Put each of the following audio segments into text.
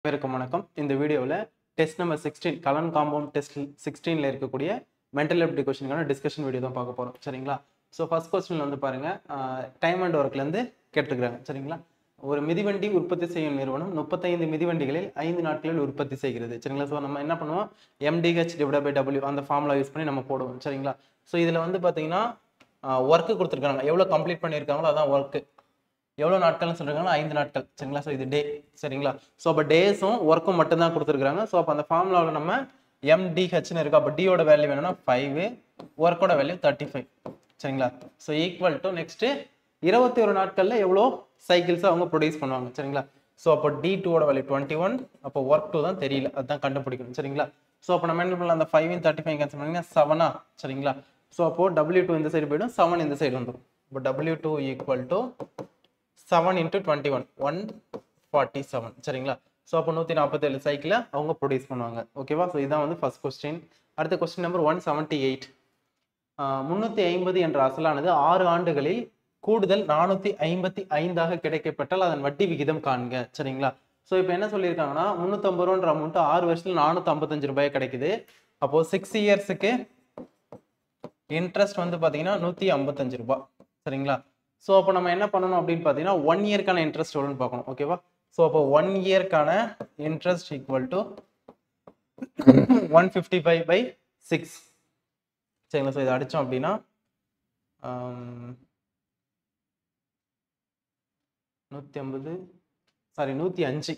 அனைவருக்கும் வணக்கம் இந்த வீடியோவில் test number sixteen colon compound test சிக்ஸ்டீனில் இருக்கக்கூடிய மென்டல் எபிலிட்டி கொஸ்டினுக்கான டிஸ்கஷன் வீடியோ தான் பார்க்க போகிறோம் சரிங்களா ஸோ ஃபர்ஸ்ட் கொஸ்டினில் வந்து பாருங்கள் டைம் அண்ட் ஒர்க்லேருந்து கேட்டிருக்கிறாங்க சரிங்களா ஒரு மிதிவண்டி உற்பத்தி செய்யும் நிறுவனம் முப்பத்தைந்து மிதிவண்டிகளில் ஐந்து நாட்களில் உற்பத்தி செய்கிறது சரிங்களா ஸோ நம்ம என்ன பண்ணுவோம் எம்டிஹெச் டிவைட் பை டபிள்யூ அந்த ஃபார்முலா யூஸ் பண்ணி நம்ம போடுவோம் சரிங்களா ஸோ இதில் வந்து பார்த்தீங்கன்னா ஒர்க்கு கொடுத்துருக்காங்க எவ்வளோ கம்ப்ளீட் பண்ணியிருக்காங்களோ அதான் ஒர்க்கு எவ்வளோ நாட்கள்னு சொல்றாங்கன்னா ஐந்து நாட்கள் சரிங்களா ஸோ இது டே சரிங்களா ஸோ அப்போ டேஸும் ஒர்க்கும் மட்டும்தான் கொடுத்துருக்காங்க ஸோ அப்போ அந்த ஃபார்முலாவில் நம்ம எம்டிஹெச்னு இருக்கு அப்போ டியோட வேல்யூ வேணும்னா ஃபைவ் ஒர்க்கோட வேல்யூ தேர்ட்டி ஃபைவ் சரிங்களா ஸோ ஈக்குவல் டு நெக்ஸ்ட்டு இருபத்தி ஒரு நாட்களில் எவ்வளோ சைக்கிள்ஸ் அவங்க ப்ரொடியூஸ் பண்ணுவாங்க சரிங்களா ஸோ அப்போ டி டூவோட வேல்யூ டுவெண்ட்டி ஒன் அப்போ ஒர்க் டூ தான் தெரியல அதுதான் கண்டுபிடிக்கணும் சரிங்களா ஸோ அப்போ நம்ம என்ன பண்ணலாம் அந்த ஃபைவ் தேர்ட்டி ஃபைவ் கேன்சல் பண்ணிங்கன்னா செவனா சரிங்களா ஸோ அப்போ டபிள்யூ டூ இந்த சைடு போயிடும் செவன் இந்த சைடு வந்துடும் இப்போ W two equal to seven into twenty one one forty seven சரிங்களா ஸோ அப்போ நூற்றி நாற்பத்தேழு சைக்கிளை அவங்க ப்ரொடியூஸ் பண்ணுவாங்க ஓகேவா ஸோ இதான் வந்து ஃபர்ஸ்ட் கொஸ்டின் அடுத்த question number one seventy eight முந்நூற்றி ஐம்பது என்ற அசலானது ஆறு ஆண்டுகளில் கூடுதல் நானூற்றி ஐம்பத்தி ஐந்தாக கிடைக்கப்பட்டால் அதன் வட்டி விகிதம் காண்க சரிங்களா ஸோ இப்போ என்ன சொல்லியிருக்காங்கன்னா முந்நூற்றம்பது ரூபான்ற அமௌண்ட் ஆறு வருஷத்தில் நானூற்றி ஐம்பத்தஞ்சு ரூபாய் கிடைக்குது அப்போது சிக்ஸ் இயர்ஸுக்கு இன்ட்ரெஸ்ட் வந்து பார்த்தீங்கன்னா நூற்றி ஐம்பத்தஞ்சு ரூபாய் சரிங்களா ஸோ அப்போ நம்ம என்ன பண்ணணும் அப்படின்னு பார்த்தீங்கன்னா ஒன் இயர்க்கான இன்ட்ரெஸ்ட் எவ்வளோன்னு பார்க்கணும் ஓகேவா ஸோ அப்போ ஒன் இயர்க்கான interest equal to one fifty five by six சரிங்களா ஸோ இதை அடித்தோம் அப்படின்னா நூற்றி ஐம்பது சாரி நூற்றி அஞ்சு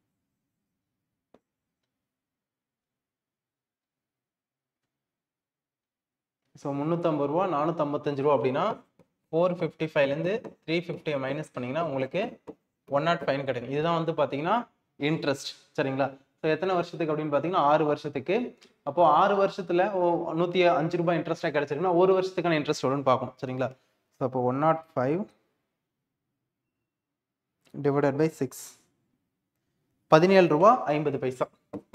ஸோ முந்நூற்றம்பது ரூபா நானூற்றம்பத்தஞ்சு ரூபா அப்படின்னா ஃபோர் ஃபிஃப்டி ஃபைவ்லேருந்து த்ரீ ஃபிஃப்டியை மைனஸ் பண்ணிங்கன்னா உங்களுக்கு ஒன் நாட் ஃபைன் கிடைக்கும் இதுதான் வந்து பார்த்தீங்கன்னா இன்ட்ரெஸ்ட் சரிங்களா ஸோ எத்தனை வருஷத்துக்கு அப்படின்னு பார்த்தீங்கன்னா ஆறு வருஷத்துக்கு அப்போது ஆறு வருஷத்தில் நூற்றி அஞ்சு ரூபாய் இன்ட்ரெஸ்ட்டாக கிடைச்சிருக்குன்னா ஒரு வருஷத்துக்கான இன்ட்ரெஸ்ட் எவ்வளோன்னு பார்க்கணும் சரிங்களா ஸோ அப்போ one naught five divided by six பதினேழு ரூபா ஐம்பது பைசா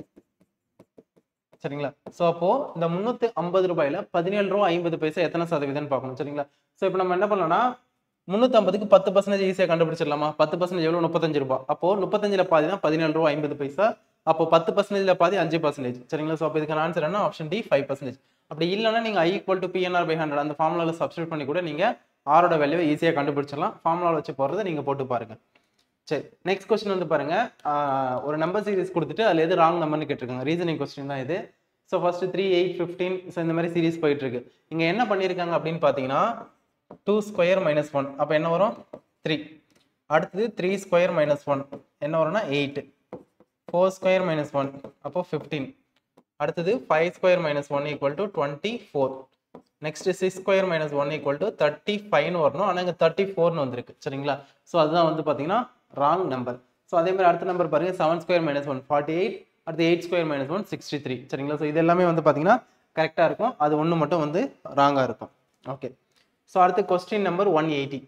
சரிங்களா ஸோ அப்போ இந்த முந்நூற்றி ஐம்பது ரூபாயில பதினேழு ரூபா ஐம்பது பைசா எத்தனை சதவீதம்னு பார்க்கணும் சரிங்களா ஸோ இப்போ நம்ம என்ன பண்ணலாம்னா முந்நூற்றம்பதுக்கு பத்து பர்சன்டேஜ் ஈஸியாக கண்டுபிடிச்சிடலாமா பத்து பர்சன்டேஜ் எவ்வளோ முப்பத்தஞ்சு ரூபா அப்போ முப்பத்தஞ்சில் பாதி தான் பதினேழு ரூபா ஐம்பது பைசா அப்போ பத்து பர்சன்டேஜில் பாதி அஞ்சு பர்சன்டேஜ் சரிங்களா ஸோ அப்போ இதுக்கான ஆன்சர் என்ன ஆப்ஷன் டி ஃபைவ் பர்சன்டேஜ் அப்படி இல்லைன்னா நீங்கள் I equal to PNR by hundred அந்த ஃபார்முலாவில் சப்ஸ்டியூட் பண்ணி கூட நீங்கள் ஆரோட வேல்யூவை ஈஸியாக கண்டுபிடிச்சிடலாம் ஃபார்முலாவில் வச்சு போகிறத நீங்கள் போட்டு பாருங்க சரி நெக்ஸ்ட் கொஸ்டின் வந்து பாருங்க ஒரு நம்பர் சீரிஸ் கொடுத்துட்டு அதில் எது ராங் நம்பர்னு கேட்டிருக்காங்க ரீசனிங் கொஸ்டின் தான் இது so first three eight fifteen so இந்த மாதிரி சீரிஸ் போயிட்டு இருக்கு இங்கே என்ன பண்ணியிருக்காங்க அப்படின்னு பார்த்தீங்கன்னா டூ ஸ்கொயர் மைனஸ் ஒன் அப்போ என்ன வரும் த்ரீ அடுத்தது த்ரீ ஸ்கொயர் மைனஸ் ஒன் என்ன வரும்னா eight four square minus one அப்போ ஃபிஃப்டீன் அடுத்தது five square minus one equal to twenty four next six square minus one equal to thirty ஃபைவ்னு வரணும் ஆனால் இங்கே தேர்ட்டி ஃபோர்னு வந்திருக்கு சரிங்களா ஸோ அதுதான் வந்து பார்த்தீங்கன்னா ராங் நம்பர் ஸோ அதே மாதிரி அடுத்த நம்பர் பாருங்க seven square minus one forty eight அடுத்து eight square minus one sixty three சரிங்களா ஸோ இது எல்லாமே வந்து பார்த்தீங்கன்னா கரெக்டாக இருக்கும் அது ஒன்று மட்டும் வந்து ராங்காக இருக்கும் ஓகே ஸோ அடுத்து question number one eighty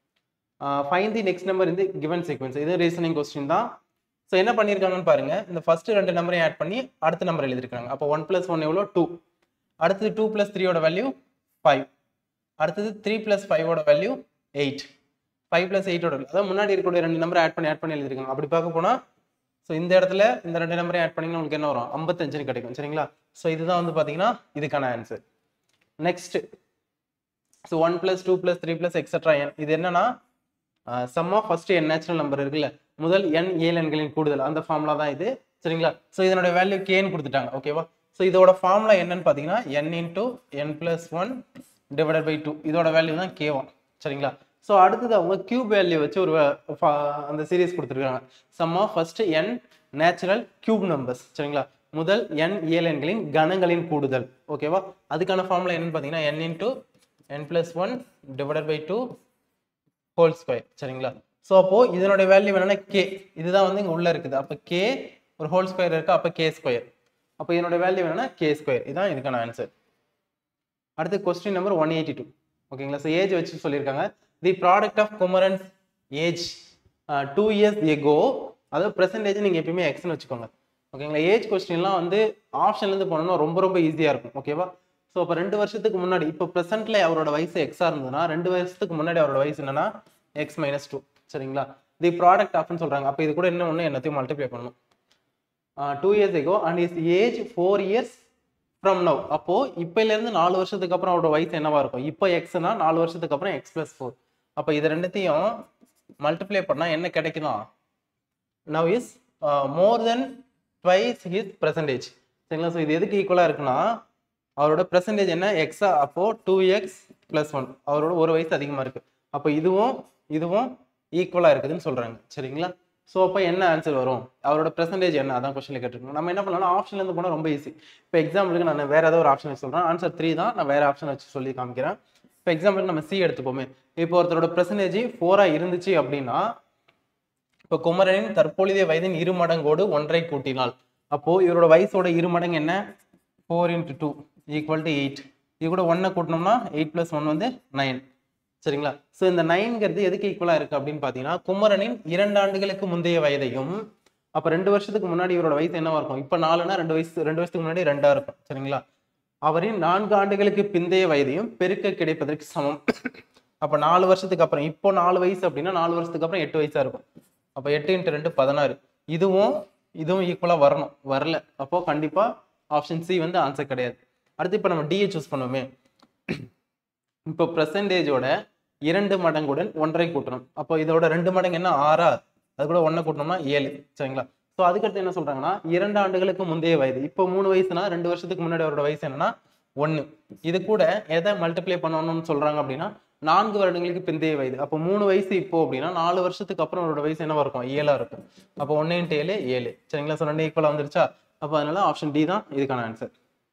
find the next number இந்த கிவன் சீக்வன்ஸ் இது ரீசனிங் கொஸ்டின் தான் ஸோ என்ன பண்ணியிருக்காங்கன்னு பாருங்க இந்த ஃபர்ஸ்ட் ரெண்டு நம்பரையும் ஆட் பண்ணி அடுத்த நம்பர் எழுதிருக்காங்க அப்போ ஒன் பிளஸ் ஒன் எவ்வளோ டூ அடுத்தது டூ பிளஸ் த்ரீயோட வேல்யூ ஃபைவ் அடுத்தது த்ரீ பிளஸ் ஃபைவோட வேல்யூ எயிட் ஃபைவ் பிளஸ் எயிட்டோட அதாவது முன்னாடி இருக்கக்கூடிய ரெண்டு நம்பரை ஆட் பண்ணி ஆட் பண்ணி எழுதிருக்காங்க அப்படி பார்க்க போனால் ஸோ இந்த இடத்துல இந்த ரெண்டு நம்பரையும் ஆட் பண்ணிங்கன்னா உங்களுக்கு என்ன வரும் ஐம்பத்தஞ்சுன்னு கிடைக்கும் சரிங்களா ஸோ இதுதான் வந்து பார்த்தீங்கன்னா இதுக்கான answer next so one plus two plus three plus extra N இது என்னன்னா sum of first N natural number இருக்குல்ல முதல் என் ஏழன்களின் கூடுதல் அந்த ஃபார்முலா தான் இது சரிங்களா ஸோ இதனோட வேல்யூ கேன்னு கொடுத்துட்டாங்க ஓகேவா ஸோ இதோட ஃபார்முலா என்னன்னு பார்த்தீங்கன்னா N into N plus one divided by two இதோட வேல்யூ தான் கே ஒன் சரிங்களா ஸோ அடுத்தது அவங்க கியூப் வேல்யூ வச்சு ஒரு அந்த சீரீஸ் கொடுத்துருக்காங்க sum of first N natural cube numbers சரிங்களா முதல் என் ஏழன்களின் கணங்களின் கூடுதல் ஓகேவா அதுக்கான ஃபார்முலா என்னன்னு பார்த்தீங்கன்னா N into N plus one divided by two whole square சரிங்களா ஸோ அப்போ இதனுடைய வேல்யூ என்னன்னா கே இதுதான் வந்து இங்கே உள்ள இருக்குது அப்போ கே ஒரு ஹோல் ஸ்கொயர் இருக்கு அப்போ கே ஸ்கொயர் அப்போ இதனோட வேல்யூ என்னன்னா கே ஸ்கொயர் இதுதான் இதுக்கான ஆன்சர் அடுத்து question number one eighty two ஓகேங்களா ஸோ ஏஜ் வச்சு சொல்லியிருக்காங்க the product of Kumaran's age two years ago அதாவது ப்ரெசன்டேஜ் நீங்கள் எப்பயுமே எக்ஸ்னு வச்சுக்கோங்க ஓகேங்களா ஏஜ் கொஸ்டின்லாம் வந்து ஆப்ஷன்லேருந்து போனோம்னா ரொம்ப ரொம்ப ஈஸியாக இருக்கும் ஓகேவா ஸோ அப்போ ரெண்டு வருஷத்துக்கு முன்னாடி இப்போ ப்ரெசென்ட்ல அவரோட வயசு எக்ஸாக இருந்ததுன்னா ரெண்டு வருஷத்துக்கு முன்னாடி அவரோட வயசு என்னன்னா எக்ஸ் மைனஸ் டூ சரிங்களா தி ப்ராடக்ட் ஆஃப்னு சொல்றாங்க அப்போ இது கூட என்ன ஒன்று எல்லாத்தையும் மல்டிப்ளை பண்ணணும் two years ago and his age four years from now அப்போ இப்போலேருந்து நாலு வருஷத்துக்கு அப்புறம் அவரோட வயசு என்னவா இருக்கும் இப்போ எக்ஸ்னா நாலு வருஷத்துக்கு அப்புறம் எக்ஸ் பிளஸ் ஃபோர் அப்போ இது ரெண்டுத்தையும் மல்டிப்ளை பண்ணால் என்ன கிடைக்குதா now is more than twice his present age சரிங்களா ஸோ இது எதுக்கு ஈக்குவலாக இருக்குன்னா அவரோட பெர்சன்டேஜ் என்ன எக்ஸா அப்போ டூ எக்ஸ் ப்ளஸ் ஒன் அவரோட ஒரு வயசு அதிகமாக இருக்கு அப்போ இதுவும் இதுவும் ஈக்குவலாக இருக்குதுன்னு சொல்றாங்க சரிங்களா ஸோ அப்போ என்ன ஆன்சர் வரும் அவரோட பெர்சன்டேஜ் என்ன அதான் கொஸ்டினில் கேட்டிருக்கோம் நம்ம என்ன பண்ணலாம் ஆப்ஷன்லேருந்து போனால் ரொம்ப ஈஸி இப்போ எக்ஸாம்பிளுக்கு நான் வேற ஏதோ ஒரு ஆப்ஷன் சொல்கிறேன் ஆன்சர் த்ரீ தான் நான் வேற ஆப்ஷன் வச்சு சொல்லி காமிக்கிறேன் இப்போ எக்ஸாம்பிளுக்கு நம்ம சி எடுத்துப்போமே இப்போ ஒருத்தரோட பெர்சன்டேஜ் ஃபோராக இருந்துச்சு அப்படின்னா இப்போ குமரனின் தற்பொழுதைய வயதின் இரு மடங்கோடு ஒன்றை கூட்டினால் அப்போ இவரோட வயசோட இரு மடங்கு என்ன four into two equal to eight இது கூட ஒன்னை கூட்டினோம்னா எயிட் ப்ளஸ் ஒன் வந்து நைன் சரிங்களா ஸோ இந்த நைன்கிறது எதுக்கு ஈக்குவலாக இருக்கு அப்படின்னு பார்த்தீங்கன்னா குமரனின் இரண்டு ஆண்டுகளுக்கு முந்தைய வயதையும் அப்போ ரெண்டு வருஷத்துக்கு முன்னாடி இவரோட வயசு என்னவா இருக்கும் இப்போ நாலுனா ரெண்டு வயசு ரெண்டு வருஷத்துக்கு முன்னாடி ரெண்டா இருக்கும் சரிங்களா அவரின் நான்கு ஆண்டுகளுக்கு பிந்தைய வயதையும் பெருக்க கிடைப்பதற்கு சமம் அப்போ நாலு வருஷத்துக்கு அப்புறம் இப்போ நாலு வயசு அப்படின்னா நாலு வருஷத்துக்கு அப்புறம் எட்டு வயசா இருக்கும் அப்போ எட்டு இன்ட்டு ரெண்டு பதினாறு இதுவும் இதுவும் ஈக்குவலாக வரணும் வரல அப்போ கண்டிப்பாக ஆப்ஷன் சி வந்து ஆன்சர் கிடையாது அடுத்து இப்போ நம்ம டிஏ சூஸ் பண்ணுவோமே இப்போ பெர்சன்டேஜோட இரண்டு மடங்குடன் ஒன்றை கூட்டணும் அப்போ இதோட ரெண்டு மடங்கு என்ன ஆறா அது கூட ஒன்றை கூட்டணும்னா ஏழு சரிங்களா ஸோ அதுக்கடுத்து என்ன சொல்றாங்கன்னா இரண்டு ஆண்டுகளுக்கு முந்தைய வயது இப்போ மூணு வயசுனா ரெண்டு வருஷத்துக்கு முன்னாடி அவரோட வயசு என்னன்னா ஒன்று இது கூட எதை மல்டிப்ளை பண்ணணும்னு சொல்றாங்க அப்படின்னா நான்கு வருடங்களுக்கு பிந்தைய வயது அப்போ மூணு வயசு இப்போ அப்படின்னா நாலு வருஷத்துக்கு அப்புறம் அவரோட வயசு என்னவா இருக்கும் ஏழா இருக்கும் அப்போ ஒன்று இன்ட்டு ஏழு ஏழு சரிங்களா ஸோ ரெண்டு ஈக்குவலாக வந்துருச்சா அப்போ அதனால ஆப்ஷன் டி தான் இதுக்கான ஆன்சர்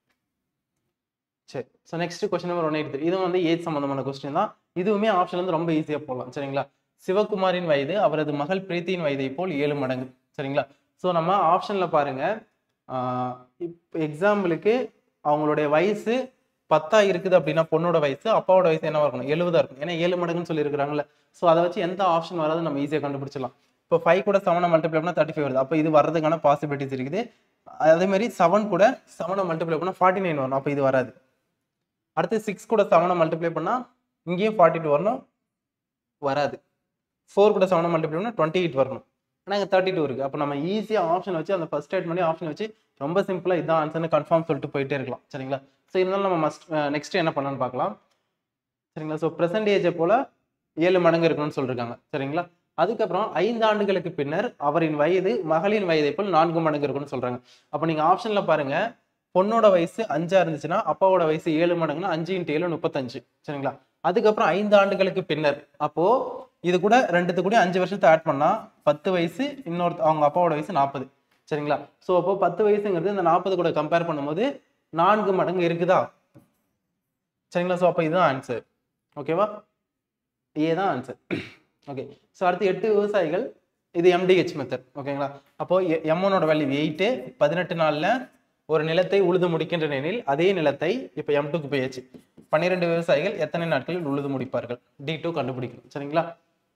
சரி so next question number one eight three இதுவும் வந்து ஏஜ் சம்பந்தமான கொஸ்டின் தான் இதுவுமே ஆப்ஷன் வந்து ரொம்ப ஈஸியாக போடலாம் சரிங்களா சிவகுமாரின் வயது அவரது மகள் பிரீத்தியின் வயதை போல் ஏழு மடங்கு சரிங்களா ஸோ நம்ம ஆப்ஷன்ல பாருங்க இப்போ எக்ஸாம்பிளுக்கு அவங்களுடைய வயசு பத்தா இருக்குது அப்படின்னா பொண்ணோட வயசு அப்பாவோட வயசு என்னவா இருக்கணும் எழுபதா இருக்கும் ஏன்னா ஏழு மடங்குன்னு சொல்லியிருக்கிறாங்கல்ல ஸோ அதை வச்சு எந்த ஆப்ஷன் வராது நம்ம ஈஸியாக கண்டுபிடிச்சிடலாம் இப்போ ஃபைவ் கூட செவனை மல்டிப்ளை பண்ணால் தேர்ட்டி ஃபைவ் வருது அப்போ இது வரதுக்கான பாசிபிலிட்டிஸ் இருக்குது அதே மாதிரி செவன் கூட செவனை மல்டிப்ளை பண்ணால் ஃபார்ட்டி நைன் வரணும் அப்போ இது வராது அடுத்து சிக்ஸ் கூட செவனை மல்டிப்ளை பண்ணால் இங்கேயும் ஃபார்ட்டி டூ வரணும் வராது ஃபோர் கூட செவனை மல்டிப்ளை பண்ணால் டுவெண்ட்டி எயிட் வரணும் ஆனால் இங்கே தேர்ட்டி டூ இருக்குது அப்போ நம்ம ஈஸியாக ஆப்ஷன் வச்சு அந்த ஃபர்ஸ்ட் ஸ்டேட் பண்ணி ஆப்ஷன் வச்சு ரொம்ப சிம்பிளாக இதான் ஆன்சர்னு கன்ஃபார்ம் சொல்லிட்டு போயிட்டே இருக்கலாம் சரிங்களா ஸோ இருந்தாலும் நம்ம மஸ்ட் நெக்ஸ்ட் என்ன பண்ணலாம்னு பார்க்கலாம் சரிங்களா ஸோ ப்ரெசன்டேஜை போல் ஏழு மடங்கு இருக்கணும்னு சொல்லியிருக்காங்க சரிங்களா அதுக்கப்புறம் ஐந்து ஆண்டுகளுக்கு பின்னர் அவரின் வயது மகளின் வயதை போல் நான்கு மடங்கு இருக்கும்னு சொல்றாங்க அப்போ நீங்க ஆப்ஷன்ல பாருங்க பொண்ணோட வயசு அஞ்சா இருந்துச்சுன்னா அப்பாவோட வயசு ஏழு மடங்குன்னா அஞ்சு இன்ட்டு ஏழு முப்பத்தஞ்சு சரிங்களா அதுக்கப்புறம் ஐந்து ஆண்டுகளுக்கு பின்னர் அப்போ இது கூட ரெண்டுத்து கூட அஞ்சு வருஷத்தை ஆட் பண்ணா பத்து வயசு இன்னொரு அவங்க அப்பாவோட வயசு நாற்பது சரிங்களா ஸோ அப்போ பத்து வயசுங்கிறது இந்த நாற்பது கூட கம்பேர் பண்ணும்போது நான்கு மடங்கு இருக்குதா சரிங்களா ஸோ அப்போ இதுதான் ஆன்சர் ஓகேவா ஏ தான் ஆன்சர் ஓகே ஸோ அடுத்து எட்டு விவசாயிகள் இது எம்டிஹெச் மெத்தட் ஓகேங்களா அப்போ எம்ஒனோட வேல்யூ எயிட்டு பதினெட்டு நாளில் ஒரு நிலத்தை உழுது முடிக்கின்ற நிலையில் அதே நிலத்தை இப்போ எம் டூக்கு போயாச்சு பன்னிரெண்டு விவசாயிகள் எத்தனை நாட்களில் உழுது முடிப்பார்கள் டி டூ கண்டுபிடிக்கணும் சரிங்களா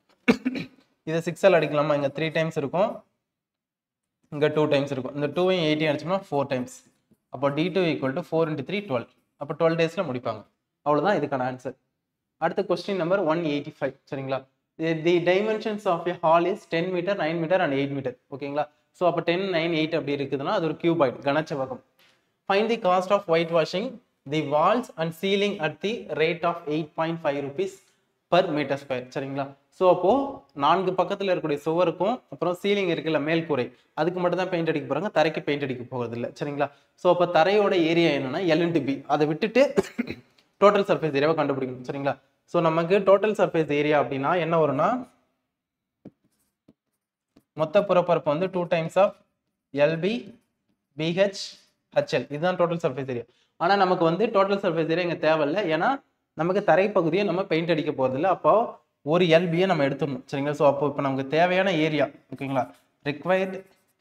இதை சிக்ஸால் அடிக்கலாமா இங்கே த்ரீ டைம்ஸ் இருக்கும் இங்கே டூ டைம்ஸ் இருக்கும் இந்த டூவையும் எயிட்டி அடிச்சோம்னா ஃபோர் டைம்ஸ் அப்போ D two equal to four into three twelve அப்போ டுவெல் டேஸில் முடிப்பாங்க அவ்வளோதான் இதுக்கான ஆன்சர் அடுத்த question number one eighty five சரிங்களா the dimensions of a hall is ten metre nine metre and eight metre ஓகேங்களா ஸோ அப்போ டென் நைன் எயிட் அப்படி இருக்குதுன்னா அது ஒரு கியூபாய்ட் கனச்சவகம் find the cost of white washing the walls and ceiling at the rate of eight point five rupees per metre square சரிங்களா so அப்போ நான்கு பக்கத்தில் இருக்கக்கூடிய சுவருக்கும் அப்புறம் சீலிங் இருக்குல்ல மேல்கூரை அதுக்கு மட்டும் தான் பெயிண்ட் அடிக்க போறாங்க தரைக்கு பெயிண்ட் அடிக்க போகிறது இல்லை சரிங்களா ஸோ அப்போ தரையோட ஏரியா என்னன்னா எல்என்டி பி அதை விட்டுட்டு டோட்டல் சர்ஃபேஸ் ஏரியாவை கண்டுபிடிக்கணும் சரிங்களா ஸோ நமக்கு டோட்டல் சர்ஃபேஸ் ஏரியா அப்படின்னா என்ன வரும்னா மொத்த புறப்பரப்பு வந்து two times of LB BH HL இதுதான் டோட்டல் சர்ஃபேஸ் ஏரியா ஆனால் நமக்கு வந்து டோட்டல் சர்ஃபேஸ் ஏரியா இங்கே தேவையில்லை ஏன்னா நமக்கு தரைப்பகுதியை நம்ம பெயிண்ட் அடிக்க போகிறதில்ல அப்போ ஒரு எல்பியை நம்ம எடுத்துடணும் சரிங்களா ஸோ அப்போ இப்போ நமக்கு தேவையான ஏரியா ஓகேங்களா ரிக்வயர்டு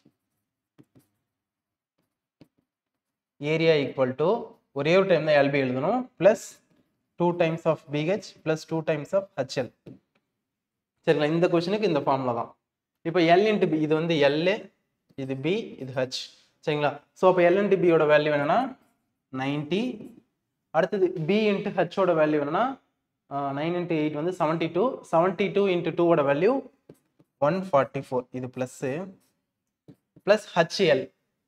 ஏரியா ஈக்குவல் டு ஒரே ஒரு டைம் தான் எல்பி எழுதணும் plus two times of BH plus two times of HL சரிங்களா இந்த கொஷனுக்கு இந்த ஃபார்முலா தான் இப்போ எல் இன்ட்டு பி இது வந்து எல் இது பி இது ஹெச் சரிங்களா ஸோ அப்போ எல் இன்ட்டு பியோட வேல்யூ என்னன்னா நைன்டி அடுத்தது பி இன்ட்டு ஹெச்சோட வேல்யூ என்னன்னா நைன் இன்ட்டு எயிட் வந்து seventy two seventy two into டூவோட வேல்யூ ஒன் ஃபார்ட்டி ஃபோர் இது ப்ளஸ்ஸு ப்ளஸ் ஹச்எல்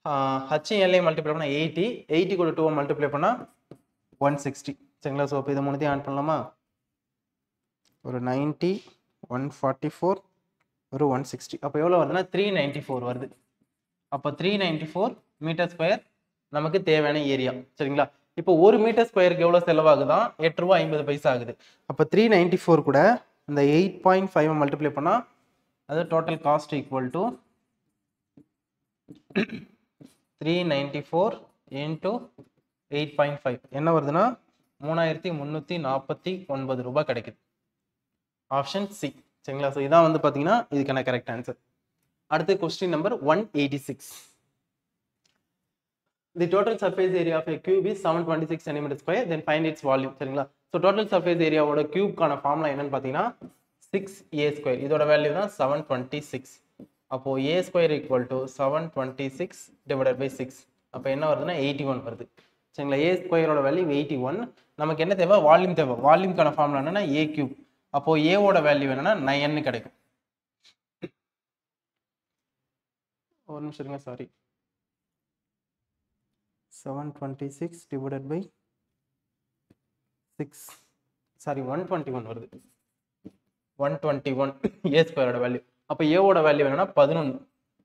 ஹச் எல்லையும் மல்டிப்ளை பண்ணால் எயிட்டி எயிட்டி கூட டூவை மல்டிப்ளை பண்ணால் ஒன் சிக்ஸ்டி சரிங்களா ஸோ இப்போ இதை மூணுத்தையும் ஆட் பண்ணலாமா ஒரு நைன்ட்டி ஒன் ஃபார்ட்டி ஃபோர் ஒரு ஒன் சிக்ஸ்டி அப்போ எவ்வளோ வருதுன்னா த்ரீ நைன்ட்டி ஃபோர் வருது அப்போ three ninety four metre square நமக்கு தேவையான ஏரியா சரிங்களா இப்போ ஒரு மீட்டர் ஸ்கொயருக்கு எவ்வளோ செலவாகுதான் எட்டு ரூபா ஐம்பது பைசா ஆகுது அப்போ த்ரீ நைன்ட்டி ஃபோர் கூட இந்த எயிட் பாயிண்ட் ஃபைவ் மல்டிப்ளை பண்ணால் அது total cost equal to three ninety four into eight point five என்ன வருதுன்னா மூணாயிரத்தி முந்நூற்றி நாற்பத்தி ஒன்பது ரூபாய் கிடைக்குது ஆப்ஷன் சி சரிங்களா ஸோ இதான் வந்து பார்த்தீங்கன்னா இதுக்கான கரெக்ட் ஆன்சர் அடுத்து question number one eighty six the total surface area of a cube is 726 centimetre square then find its volume சரிங்களா ஸோ டோட்டல் சர்ஃபேஸ் ஏரியாவோட கியூப்க்கான ஃபார்முலா என்னன்னு பார்த்தீங்கன்னா சிக்ஸ் ஏ ஸ்கொயர் இதோட வேல்யூ தான் செவன் டுவெண்ட்டி சிக்ஸ் அப்போ a square equal to seven twenty six divided by six அப்போ என்ன வருதுன்னா எயிட்டி ஒன் வருது சரிங்களா ஏ ஸ்கொயரோட வேல்யூ எயிட்டி ஒன் நமக்கு என்ன தேவை வால்யூம் தேவை வால்யூம்க்கான ஃபார்முலா என்னன்னா ஏ கியூப் அப்போ ஏவோட வேல்யூ என்னன்னா நைன்னு கிடைக்கும் ஒரு நிமிஷம் இருங்க sorry seven twenty six divided by six sorry one twenty one வருது ஒன் டுவெண்ட்டி ஒன் ஏ ஸ்கொயரோட வேல்யூ அப்போ ஏவோட வேல்யூ என்னன்னா பதினொன்று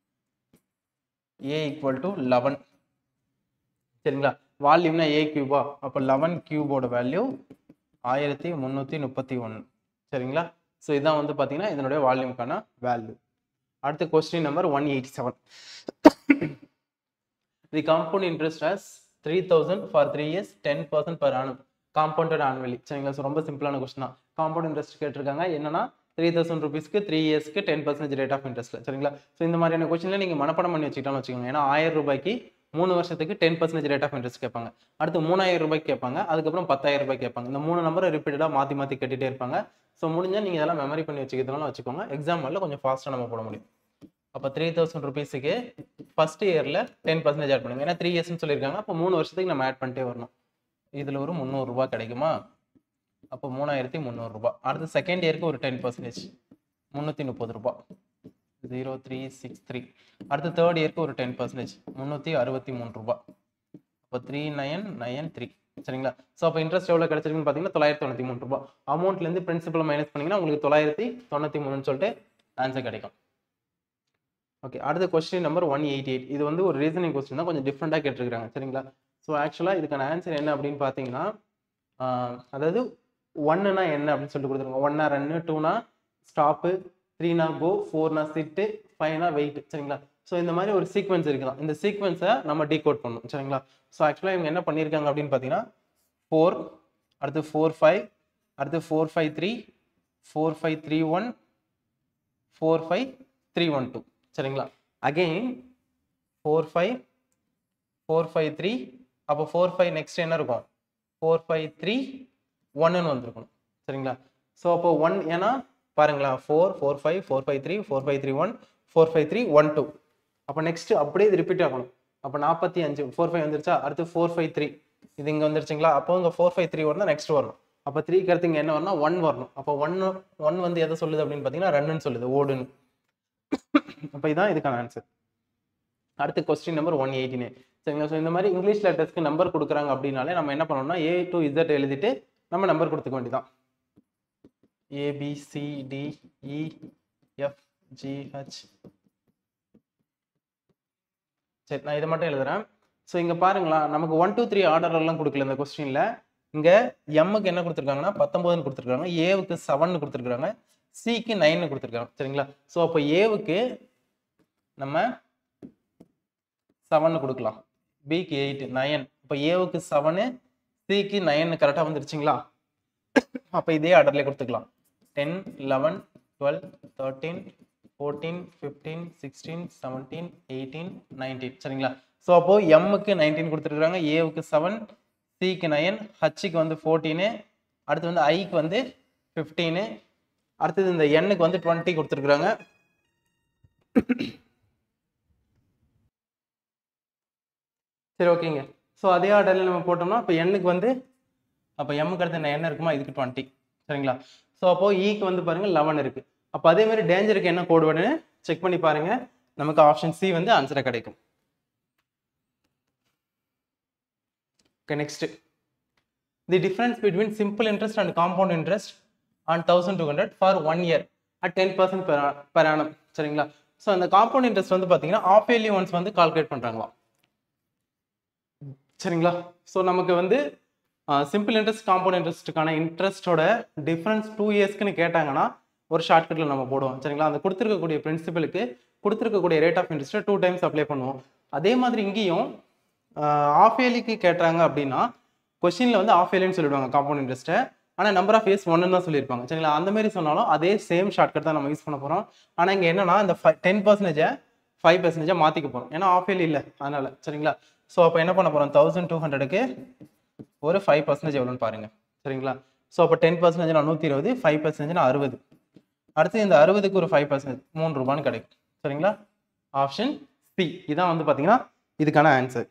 ஏ ஈக்குவல் டு லெவன் சரிங்களா வால்யூம்னா ஏ கியூபா அப்போ லெவன் கியூபோட வேல்யூ ஆயிரத்தி முந்நூற்றி முப்பத்தி ஒன்று சரிங்களா ஸோ இதான் வந்து பார்த்தீங்கன்னா இதனுடைய வால்யூம்க்கான வேல்யூ அடுத்த question number one eighty seven the compound interest as three thousand for three years ten percent per annum compounded annually சரிங்களா ஸோ ரொம்ப சிம்பிளான கொஸ்டின் தான் காம்பவுண்ட் இன்ட்ரெஸ்ட் கேட்டிருக்காங்க என்னன்னா த்ரீ தௌசண்ட் ருபீஸ்க்கு த்ரீ இயர்ஸ்க்கு ten percentage rate of interest சரிங்களா so இந்த மாதிரியான கொஸ்டின்ல நீங்கள் மனப்படம் பண்ணி வச்சுக்கிட்டாலும் வச்சுக்கோங்க ஏன்னா ஆயிரம் ரூபாய்க்கு மூணு வருஷத்துக்கு ten percentage rate of interest கேட்பாங்க அடுத்து மூணாயிரம் ரூபாய்க்கு கேட்பாங்க அதுக்கப்புறம் பத்தாயிரம் ரூபாய் கேட்பாங்க இந்த மூணு நம்பரை ரிப்பீட்டடாக மாற்றி மாற்றி கட்டிட்டே இருப்பாங்க ஸோ முடிஞ்சால் நீங்கள் இதெல்லாம் மெமரி பண்ணி வச்சுக்கிறதுனால வச்சுக்கோங்க எக்ஸாம் வரல கொஞ்சம் ஃபாஸ்ட்டாக நம்ம போட முடியும் அப்போ த்ரீ தௌசண்ட் ருபீஸுக்கு ஃபர்ஸ்ட் இயரில் டென் பர்சன்டேஜ் ஆட் பண்ணுங்க ஏன்னா த்ரீ இயர்ஸ்னு சொல்லியிருக்காங்க அப்போ மூணு வருஷத்துக்கு நம்ம ஆட் பண்ணிட்டே வரணும் இதில் ஒரு முந்நூறுரூபா கிடைக்குமா அப்போ மூணாயிரத்தி முந்நூறுரூபா அடுத்து செகண்ட் இயருக்கு ஒரு டென் பர்சன்டேஜ் முந்நூற்றி முப்பது ரூபா ஜீரோ த்ரீ சிக்ஸ் த்ரீ அடுத்து தேர்ட் இயருக்கு ஒரு டென் பர்சன்டேஜ் முந்நூற்றி அறுபத்தி மூணு ரூபா அப்போ த்ரீ நயன் நயன் த்ரீ சரிங்களா ஸோ அப்போ இன்ட்ரெஸ்ட் எவ்வளோ கிடைச்சிருக்குன்னு பார்த்தீங்கன்னா தொள்ளாயிரத்தி தொண்ணூற்றி மூணு ரூபா அமௌண்ட்லேருந்து பிரின்சிபல் மைனஸ் பண்ணிங்கன்னா உங்களுக்கு தொள்ளாயிரத்தி தொண்ணூற்றி மூணுன்னு சொல்லிட்டு ஆன்சர் கிடைக்கும் ஓகே அடுத்த question number one eighty eight இது வந்து ஒரு ரீசனிங் கொஸ்டின் தான் கொஞ்சம் டிஃப்ரெண்ட்டாக கேட்டிருக்காங்க சரிங்களா ஸோ ஆக்சுவலாக இதுக்கான ஆன்சர் என்ன அப்படின்னு பார்த்தீங்கன்னா ஆஹ், அதாவது ஒன்னுனா என்ன அப்படின்னு சொல்லிட்டு கொடுத்துருங்க ஒன்னா ரன்னு டூனா ஸ்டாப்பு த்ரீனா கோ ஃபோர்னா சிட்டு ஃபைவ்னா வெயிட் சரிங்களா ஸோ இந்த மாதிரி ஒரு சீக்வன்ஸ் இருக்கலாம் இந்த சீக்வன்ஸை நம்ம டீகோட் பண்ணணும் சரிங்களா ஸோ ஆக்சுவலாக இவங்க என்ன பண்ணியிருக்காங்க அப்படின்னு பார்த்தீங்கன்னா ஃபோர் அடுத்து ஃபோர் ஃபைவ் அடுத்து four five three four five three one four five three one two சரிங்களா again four five four five three அப்போ ஃபோர் ஃபைவ் நெக்ஸ்ட் என்ன இருக்கும் ஃபோர் ஃபைவ் த்ரீ ஒன்னு வந்திருக்கணும் சரிங்களா ஸோ அப்போ ஒன் ஏன்னா பாருங்களா four four five four five three four five three one four five three one two அப்போ நெக்ஸ்ட் அப்படியே இது ரிப்பீட் ஆகணும் அப்போ நாற்பத்தி அஞ்சு ஃபோர் ஃபைவ் வந்துருச்சா அடுத்து ஃபோர் ஃபைவ் த்ரீ இது இங்கே வந்துருச்சுங்களா அப்போ இங்கே ஃபோர் ஃபைவ் த்ரீ வரணும் நெக்ஸ்ட் வரணும் அப்போ த்ரீக்கு அடுத்து இங்கே என்ன வரணும் ஒன் வரணும் அப்போ ஒன் ஒன் வந்து எதை சொல்லுது அப்படின்னு பார்த்தீங்கன்னா ரன்னுன்னு சொல்லுது ஓடுன்னு அப்போ இதான் இதுக்கான ஆன்சர் அடுத்து question number one eighty nine சரிங்களா ஸோ இந்த மாதிரி இங்கிலீஷ் லெட்டர்ஸ்க்கு நம்பர் கொடுக்குறாங்க அப்படின்னாலே நம்ம என்ன பண்ணணும்னா ஏ டு இசட் எழுதிட்டு நம்ம நம்பர் கொடுத்துக்க வேண்டியதான் ஏபிசிடிஇ எஃப் ஜிஹெச் சரி நான் இதை மட்டும் எழுதுறேன் ஸோ இங்கே பாருங்களா நமக்கு ஒன் டூ த்ரீ ஆர்டர் எல்லாம் கொடுக்கல இந்த கொஸ்டினில் இங்கே எம்முக்கு என்ன கொடுத்துருக்காங்கன்னா பத்தொம்போதுன்னு கொடுத்துருக்காங்க ஏவுக்கு செவன் கொடுத்துருக்காங்க சிக்கு நைன்னு கொடுத்துருக்காங்க சரிங்களா ஸோ அப்போ ஏவுக்கு நம்ம செவன் கொடுக்கலாம் பிக்கு எயிட் நயன் இப்போ ஏவுக்கு செவனு சிக்கு நைன் கரெக்டாக வந்துருச்சுங்களா அப்போ இதே ஆர்டர்லேயே கொடுத்துக்கலாம் ten eleven twelve thirteen fourteen fifteen sixteen seventeen eighteen nineteen சரிங்களா ஸோ அப்போ எம்முக்கு நைன்டீன் கொடுத்துருக்காங்க ஏவுக்கு செவன் சிக்கு நயன் ஹச்சுக்கு வந்து ஃபோர்டீனு அடுத்து வந்து ஐக்கு வந்து ஃபிஃப்டீனு அடுத்தது இந்த எண்ணுக்கு வந்து டுவெண்ட்டி கொடுத்துருக்குறாங்க சரி ஓகேங்க ஸோ அதே ஆர்டரில் நம்ம போட்டோம்னா இப்போ எண்ணுக்கு வந்து அப்போ எம்முக்கு அடுத்து என்ன எண்ணெய் இருக்குமா இதுக்கு டுவெண்ட்டி சரிங்களா ஸோ அப்போ ஈக்கு வந்து பாருங்க லெவன் இருக்கு அப்போ அதே மாதிரி டேஞ்சருக்கு என்ன கோடு வேணும்னு செக் பண்ணி பாருங்க நமக்கு ஆப்ஷன் சி வந்து ஆன்சரை கிடைக்கும் okay next the difference between simple interest and compound interest on thousand two hundred for one year at ten percent per annum சரிங்களா ஸோ அந்த காம்பவுண்ட் இன்ட்ரெஸ்ட் வந்து பார்த்தீங்கன்னா ஆஃப் இயர்லி ஒன்ஸ் வந்து கால்குலேட் பண்ணுறாங்களாம் சரிங்களா ஸோ நமக்கு வந்து சிம்பிள் இன்ட்ரெஸ்ட் காம்பவுண்ட் இன்ட்ரெஸ்ட்டுக்கான இன்ட்ரெஸ்ட்டோட டிஃப்ரென்ஸ் டூ இயர்ஸ்க்குன்னு கேட்டாங்கன்னா ஒரு ஷார்ட்கட்டில் நம்ம போடுவோம் சரிங்களா அந்த கொடுத்துருக்கக்கூடிய பிரின்சிபலுக்கு கொடுத்துருக்கக்கூடிய ரேட் ஆஃப் இன்ட்ரெஸ்ட்டை டூ டைம்ஸ் அப்ளை பண்ணுவோம் அதே மாதிரி இங்கேயும் ஆஃப் இயர்லிக்கு கேட்டாங்க அப்படின்னா கொஸ்டினில் வந்து ஆஃப் இயர்லின்னு சொல்லிடுவாங்க காம்பவுண்ட் இன்ட்ரெஸ்ட்டை ஆனால் நம்பர் ஆஃப் இயர்ஸ் ஒன்னு தான் சொல்லியிருப்பாங்க சரிங்களா அந்த மாதிரி சொன்னாலும் அதே சேம் ஷார்ட்கட் தான் நம்ம யூஸ் பண்ண போகிறோம் ஆனால் இங்கே என்னன்னா இந்த ஃபை டென் பர்சன்டேஜை ஃபைவ் பர்சன்டேஜாக மாற்றிக்க போகிறோம் ஏன்னா ஆஃப் இயர்லி இல்லை அதனால சரிங்களா ஸோ அப்போ என்ன பண்ண போகிறோம் தௌசண்ட் டூ ஹண்ட்ரடுக்கு ஒரு ஃபைவ் பர்சன்டேஜ் எவ்வளோன்னு பாருங்க சரிங்களா ஸோ அப்போ டென் பர்சன்டேஜ் நூற்றி இருபது ஃபைவ் பர்சன்டேஜ் அறுபது அடுத்து இந்த அறுபதுக்கு ஒரு ஃபைவ் பர்சன்டேஜ் மூணு ரூபான்னு கிடைக்கும் சரிங்களா ஆப்ஷன் சி இதான் வந்து பார்த்தீங்கன்னா இதுக்கான ஆன்சர்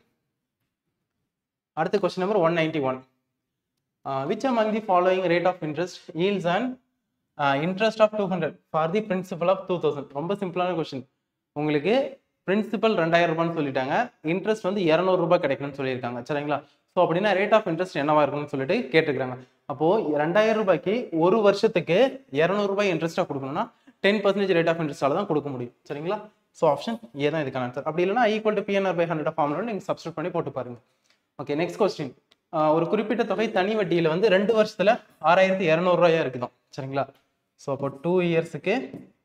அடுத்த question number one ninety one which among the following rate of interest yields and interest of two hundred for the principal of two thousand ரொம்ப சிம்பிளான கொஸ்டின் உங்களுக்கு பிரின்சிபல் ரெண்டாயிரம் ரூபான்னு சொல்லிட்டாங்க இன்ட்ரெஸ்ட் வந்து இரநூறுபா கிடைக்கணும்னு சொல்லியிருக்காங்க சரிங்களா ஸோ அப்படின்னா ரேட் ஆஃப் இன்ட்ரெஸ்ட் என்னவா இருக்கும்னு சொல்லிட்டு கேட்டுக்கிறாங்க அப்போ ரெண்டாயிரம் ரூபாய்க்கு ஒரு வருஷத்துக்கு இரநூறுபாய் இன்ட்ரெஸ்ட்டாக கொடுக்கணும்னா டென் பர்சன்டேஜ் ரேட் ஆஃப் இன்ட்ரெஸ்ட்டால தான் கொடுக்க முடியும் சரிங்களா ஸோ ஆப்ஷன் ஏ தான் இதுக்கான ஆன்சர் அப்படி இல்லைனா equal to PNR by hundred formula நீங்கள் சப்ஸ்டியூட் பண்ணி போட்டு பாருங்க ஓகே நெக்ஸ்ட் கொஸ்டின் ஒரு குறிப்பிட்ட தொகை தனி வட்டியில் வந்து ரெண்டு வருஷத்துல ஆறாயிரத்தி இரநூறுவாயா இருக்குதாம் சரிங்களா ஸோ அப்போ டூ இயர்ஸுக்கு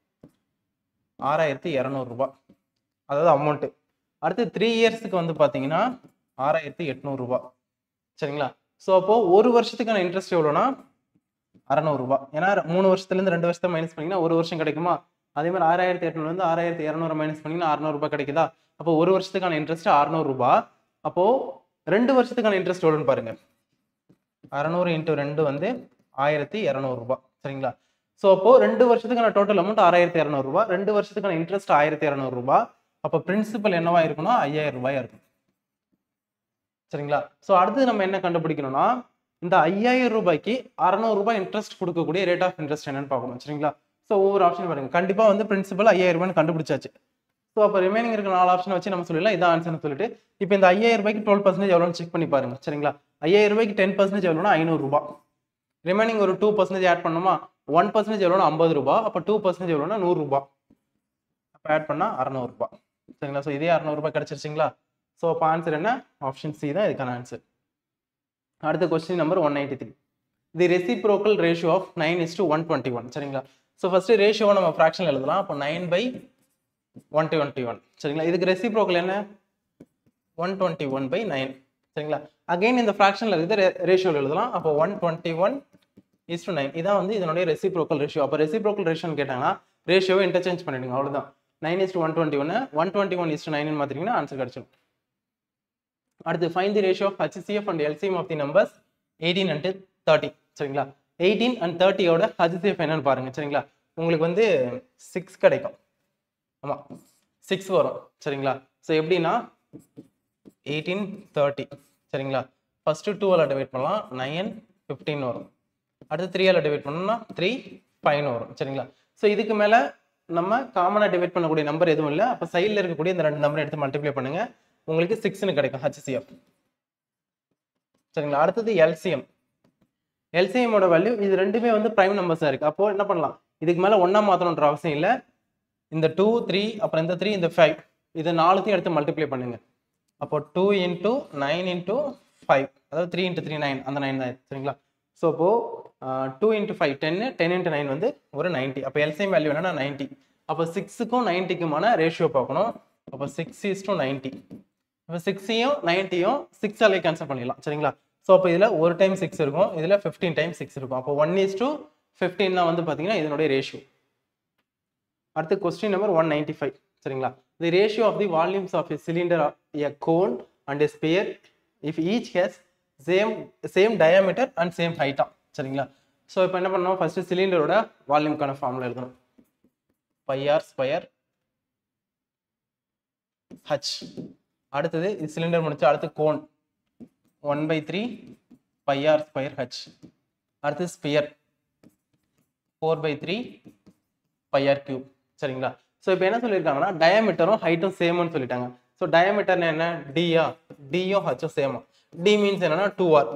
ஆறாயிரத்தி இரநூறுபா அதாவது அமௌண்ட்டு அடுத்து த்ரீ இயர்ஸுக்கு வந்து பார்த்தீங்கன்னா ஆறாயிரத்தி எட்நூறுபா சரிங்களா ஸோ அப்போ ஒரு வருஷத்துக்கான இன்ட்ரெஸ்ட் எவ்வளோனா அறநூறுபா ஏன்னா மூணு வருஷத்துலேருந்து ரெண்டு வருஷத்தை மைனஸ் பண்ணிங்கன்னா ஒரு வருஷம் கிடைக்குமா அதே மாதிரி ஆறாயிரத்தி எட்நூறுலேருந்து ஆறாயிரத்தி இரநூறு மைனஸ் பண்ணிங்கன்னா அறநூறுபா கிடைக்குதா அப்போ ஒரு வருஷத்துக்கான இன்ட்ரெஸ்ட் அறநூறுபா அப்போ ரெண்டு வருஷத்துக்கான இன்ட்ரெஸ்ட் எவ்வளோன்னு பாருங்க அறநூறு இன்ட்டு ரெண்டு வந்து ஆயிரத்தி இரநூறுபா சரிங்களா ஸோ அப்போ ரெண்டு வருஷத்துக்கான டோட்டல் அமௌண்ட் ஆறாயிரத்தி இரநூறுபா ரெண்டு வருஷத்துக்கான இன்ட்ரெஸ்ட் ஆயிரத்தி இரநூறுபா அப்போ பிரின்சிபல் என்னவா இருக்கும்னா ஐயாயிரம் ரூபாயா இருக்கும் சரிங்களா ஸோ அடுத்து நம்ம என்ன கண்டுபிடிக்கணும்னா இந்த ஐயாயிரம் ரூபாய்க்கு அறநூறு ரூபாய் இன்ட்ரெஸ்ட் கொடுக்கக்கூடிய ரேட் ஆஃப் இன்ட்ரெஸ்ட் என்னன்னு பார்க்கணும் சரிங்களா ஸோ ஒவ்வொரு ஆப்ஷன் பாருங்க கண்டிப்பா வந்து பிரின்சிபல் ஐயாயிரம் ரூபாய்னு கண்டுபிடிச்சாச்சு ஸோ அப்போ ரிமைனிங் இருக்க நாலு ஆப்ஷன் வச்சு நம்ம சொல்லலாம் இதான் ஆன்சர்னு சொல்லிட்டு இப்போ இந்த ஐயாயிரம் ரூபாய்க்கு டுவெல் பர்சன்டேஜ் எவ்வளோன்னு செக் பண்ணி பாருங்க சரிங்களா ஐயாயிரம் ரூபாய்க்கு டென் பர்சன்டேஜ் எவ்வளோனா ஐநூறு ரூபாய் ரிமைனிங் ஒரு டூ பர்சன்டேஜ் ஆட் பண்ணோமா ஒன் பர்சன்டேஜ் எவ்வளோனா ஐம்பது ரூபாய் அப்போ டூ பர்சன்டேஜ் எவ்வளோனா நூறுரூபா அப்போ ஆட் பண்ணால் அறநூறுபா சரிங்களா ஸோ இதே அறநூறுபா கிடச்சிருச்சிங்களா ஸோ அப்போ ஆன்சர் என்ன ஆப்ஷன் சி தான் இதுக்கான ஆன்சர் அடுத்த question number one ninety three the reciprocal ratio of nine is to one twenty one சரிங்களா ஸோ ஃபர்ஸ்ட் ரேஷியோவை நம்ம ஃப்ராக்ஷன் எழுதலாம் அப்போ nine by one twenty one சரிங்களா இதுக்கு ரெசிப்ரோக்கல் என்ன one twenty one by nine சரிங்களா அகைன் இந்த ஃப்ராக்ஷனில் இருக்குது ரேஷியோவில் எழுதலாம் அப்போ one twenty one is to nine இதான் வந்து இதனுடைய ரெசிப்ரோக்கல் ரேஷியோ அப்போ ரெசிப்ரோக்கல் ரேஷியோன்னு கேட்டாங்கன்னா ரேஷியோவை இன்டர்சேஞ்ச் பண்ணிடுங்க அவ்வளோதான் nine is to one twenty ஒன்று one twenty one is to nine மாற்றிங்கன்னா ஆன்சர் கிடச்சிடும் அடுத்து find the ratio of HCF and LCM of the numbers eighteen and thirty சரிங்களா எயிட்டீன் அண்ட் தேர்ட்டியோட ஹச்சிசிஎஃப் என்னன்னு பாருங்க சரிங்களா உங்களுக்கு வந்து சிக்ஸ் கிடைக்கும் ஆமாம் சிக்ஸ் வரும் சரிங்களா ஸோ எப்படின்னா எயிட்டீன் தேர்ட்டி சரிங்களா ஃபஸ்ட்டு டூவால் டிவைட் பண்ணலாம் நைன் ஃபிஃப்டீன் வரும் அடுத்து த்ரீயால் டிவைட் பண்ணோம்னா த்ரீ ஃபைன் வரும் சரிங்களா ஸோ இதுக்கு மேலே நம்ம காமனாக டிவைட் பண்ணக்கூடிய நம்பர் எதுவும் இல்லை அப்போ சைடில் இருக்கக்கூடிய இந்த ரெண்டு நம்பரை எடுத்து மல்டிப்ளை பண்ணுங்க உங்களுக்கு சிக்ஸ்னு கிடைக்கும் ஹச்சிசிஎஃப் சரிங்களா அடுத்தது எல்சிஎம் எல்சிஎம்மோட வேல்யூ இது ரெண்டுமே வந்து ப்ரைம் நம்பர்ஸாக இருக்குது அப்போது என்ன பண்ணலாம் இதுக்கு மேலே ஒன்றா மாற்றணுன்ற அவசியம் இல்லை இந்த டூ த்ரீ அப்புறம் இந்த த்ரீ இந்த ஃபைவ் இது நாலுத்தையும் எடுத்து மல்டிப்ளை பண்ணுங்க அப்போ two into nine into five அதாவது த்ரீ இன்ட்டு த்ரீ நைன் அந்த நைன் தான் சரிங்களா ஸோ அப்போது டூ இன்ட்டு ஃபைவ் டென்னு டென் இன்ட்டு நைன் வந்து ஒரு நைன்ட்டி அப்போ எல்சிஎம் வேல்யூ என்னன்னா நைன்ட்டி அப்போ சிக்ஸுக்கும் நைன்ட்டிக்குமான ரேஷியோ பார்க்கணும் அப்போ சிக்ஸ் இஸ் டு நைன்ட்டி இப்போ சிக்ஸையும் நைன்ட்டியும் சிக்ஸ் அலை கேன்சல் பண்ணிடலாம் சரிங்களா ஸோ அப்போ இதில் ஒரு டைம் சிக்ஸ் இருக்கும் இதில் ஃபிஃப்டீன் டைம் சிக்ஸ் இருக்கும் அப்போ ஒன் இஸ் டு ஃபிஃப்டீன் தான் வந்து பார்த்தீங்கன்னா இதனுடைய ரேஷியோ அடுத்து question number one ninety five சரிங்களா the ratio of the volumes of a cylinder a cone and a sphere if each has same same diameter and same ஹைட்டா சரிங்களா so இப்போ என்ன பண்ணோம் ஃபர்ஸ்ட் சிலிண்டரோட வால்யூம்க்கான ஃபார்முலா எழுதணும் பை ஆர் ஸ்கொயர் ஹச் அடுத்தது இது சிலிண்டர் முடிச்சு அடுத்து cone one by three pi r square h அடுத்து sphere four by three pi r cube சரிங்களா ஸோ இப்போ என்ன சொல்லியிருக்காங்கன்னா டயாமீட்டரும் ஹைட்டும் சேம்னு சொல்லிட்டாங்க ஸோ டயமீட்டர்னா என்ன டியா டியும் ஹச்சும் சேமா டி மீன்ஸ் என்னன்னா டூ ஆர்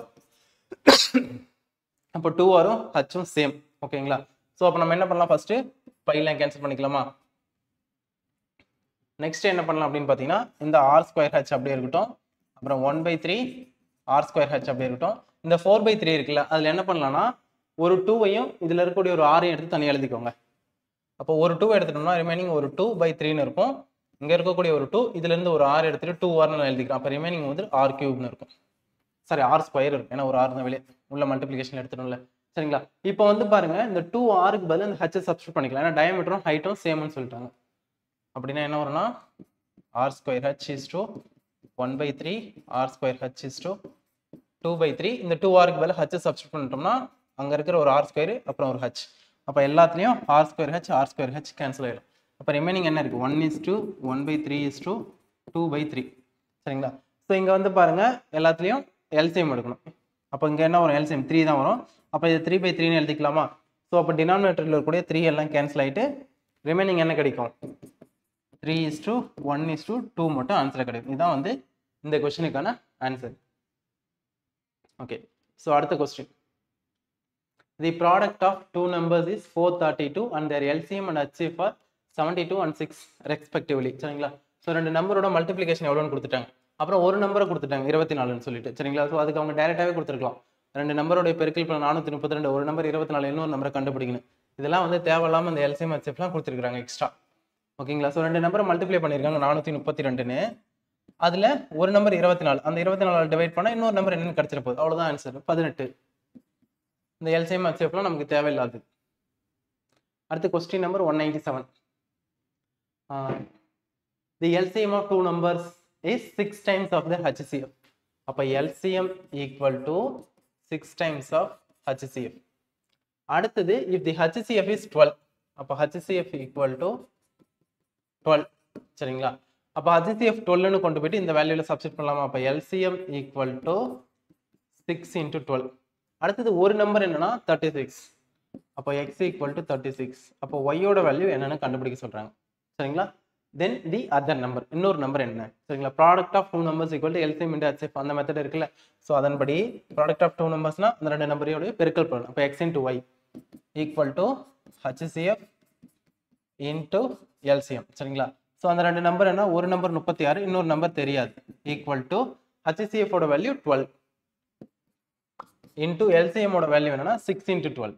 அப்போ டூ ஆரும் ஹச்சும் சேம் ஓகேங்களா ஸோ அப்போ நம்ம என்ன பண்ணலாம் ஃபர்ஸ்ட் பைலாம் கேன்சல் பண்ணிக்கலாமா நெக்ஸ்ட் என்ன பண்ணலாம் அப்படின்னு பார்த்தீங்கன்னா இந்த ஆர் ஸ்கொயர் ஹச் அப்படியே இருக்கட்டும் அப்புறம் one by three r square h அப்படியே இருக்கட்டும் இந்த ஃபோர் பை த்ரீ இருக்குல்ல அதில் என்ன பண்ணலாம்னா ஒரு டூவையும் இதில் இருக்கக்கூடிய ஒரு ஆரையும் எடுத்து தனியாக எழுதிக்கோங்க அப்போ ஒரு டூ எடுத்துட்டோம்னா ரிமைனிங் ஒரு டூ பை த்ரீன்னு இருக்கும் இங்கே இருக்கக்கூடிய ஒரு டூ இதுலேருந்து ஒரு ஆறு எடுத்துட்டு டூ ஆர்னு நான் எழுதிக்கிறேன் அப்போ ரிமைனிங் வந்து ஆர் கியூப்னு இருக்கும் சாரி ஆர் ஸ்கொயர் இருக்கும் ஏன்னா ஒரு ஆறு தான் வெளியே உள்ள மல்டிப்ளிகேஷன் எடுத்துட்டோம்ல சரிங்களா இப்போ வந்து பாருங்க இந்த டூ ஆருக்கு பதில் இந்த ஹச் சப்ஸ்டியூட் பண்ணிக்கலாம் ஏன்னா டயமீட்டரும் ஹைட்டும் சேம்னு சொல்லிட்டாங்க அப்படின்னா என்ன வரும்னா r square h is two one by three r square h is two two by three இந்த டூ ஆருக்கு பதில் ஹச் சப்ஸ்டியூட் பண்ணிட்டோம்னா அங்கே இருக்கிற ஒரு ஆர் ஸ்கொயர் அப்புறம் ஒரு ஹச் அப்போ எல்லாத்துலேயும் r square h r square h cancel ஆகிடும் அப்போ ரிமைனிங் என்ன இருக்குது one is two one by three is two two by three சரிங்களா ஸோ இங்கே வந்து பாருங்க எல்லாத்துலேயும் எல்சிஎம் எடுக்கணும் அப்போ இங்கே என்ன வரும் எல்சிஎம் த்ரீ தான் வரும் அப்போ இது த்ரீ பை த்ரீன்னு எழுதிக்கலாமா ஸோ அப்போ டினாமினேட்டரில் இருக்கக்கூடிய த்ரீ எல்லாம் கேன்சல் ஆகிட்டு ரிமைனிங் என்ன கிடைக்கும் three is two one is two two மட்டும் ஆன்சர் கிடைக்கும் இதுதான் வந்து இந்த கொஸ்டினுக்கான ஆன்சர் ஓகே ஸோ அடுத்த question the product of two numbers is four thirty two and their LCM and HCF are seventy two and six respectively சரிங்களா ஸோ ரெண்டு நம்பரோட மல்டிப்ளிகேஷன் எவ்வளோன்னு கொடுத்துட்டாங்க அப்புறம் ஒரு நம்பரை கொடுத்துட்டாங்க இருபத்தி நாலுன்னு சொல்லிட்டு சரிங்களா ஸோ அதுக்கு அவங்க டேரெக்டாகவே கொடுத்துருக்கலாம் ரெண்டு நம்பரோட பெருக்கல் இப்போ நானூற்றி முப்பத்தி ரெண்டு ஒரு நம்பர் இருபத்தி நாலு இன்னொரு நம்பரை கண்டுபிடிக்கணும் இதெல்லாம் வந்து தேவையில்லாமல் இந்த எல்சிஎம் ஹெச்எஃப்லாம் கொடுத்துருக்காங்க எக்ஸ்ட்ரா ஓகேங்களா ஸோ ரெண்டு நம்பரை மல்டிப்ளை பண்ணியிருக்காங்க நானூற்றி முப்பத்தி ரெண்டுன்னு அதில் ஒரு நம்பர் இருபத்தி நாலு அந்த இருபத்தி நாலு டிவைட் பண்ணால் இன்னொரு நம்பர் என்னன்னு கிடச்சிட போகுது அவ்வளோதான் ஆன்சர் பதினெட்டு இந்த எல்சிஎம் ஹெச்எஃப்லாம் நமக்கு தேவையில்லாது அடுத்து question number one ninety seven the LCM of two numbers is six times of the HCF அப்போ LCM equal to six times of HCF அடுத்தது if the HCF is twelve அப்போ ஹெச்சிஎஃப் ஈக்குவல் டு டுவெல் சரிங்களா அப்போ HCF டுவெல்னு கொண்டு போயிட்டு இந்த வேல்யூவில் substitute பண்ணலாமா அப்போ LCM equal to six into twelve அடுத்தது ஒரு நம்பர் என்னன்னா தேர்ட்டி சிக்ஸ் அப்போ x equal to thirty six அப்போ ஒய்யோட வேல்யூ என்னன்னு கண்டுபிடிக்க சொல்றாங்க சரிங்களா தென் தி அதர் நம்பர் இன்னொரு நம்பர் என்ன சரிங்களா product of two numbers equal to LCM into HCF அந்த மெத்தட் இருக்குல்ல ஸோ அதன்படி ப்ராடக்ட் ஆஃப் டூ நம்பர்ஸ்னா அந்த ரெண்டு நம்பரையோட பெருக்கல் பண்ணணும் அப்போ x into y equal to HCF into LCM சரிங்களா ஸோ அந்த ரெண்டு நம்பர் என்ன ஒரு நம்பர் முப்பத்தி ஆறு இன்னொரு நம்பர் தெரியாது ஈக்குவல் டு ஹெச்சிஎஃப் ஓட வேல்யூ டுவெல் இன்டூ எல்சிஎம் ஓட வேல்யூ என்னன்னா சிக்ஸ் இன்டூ டுவெல்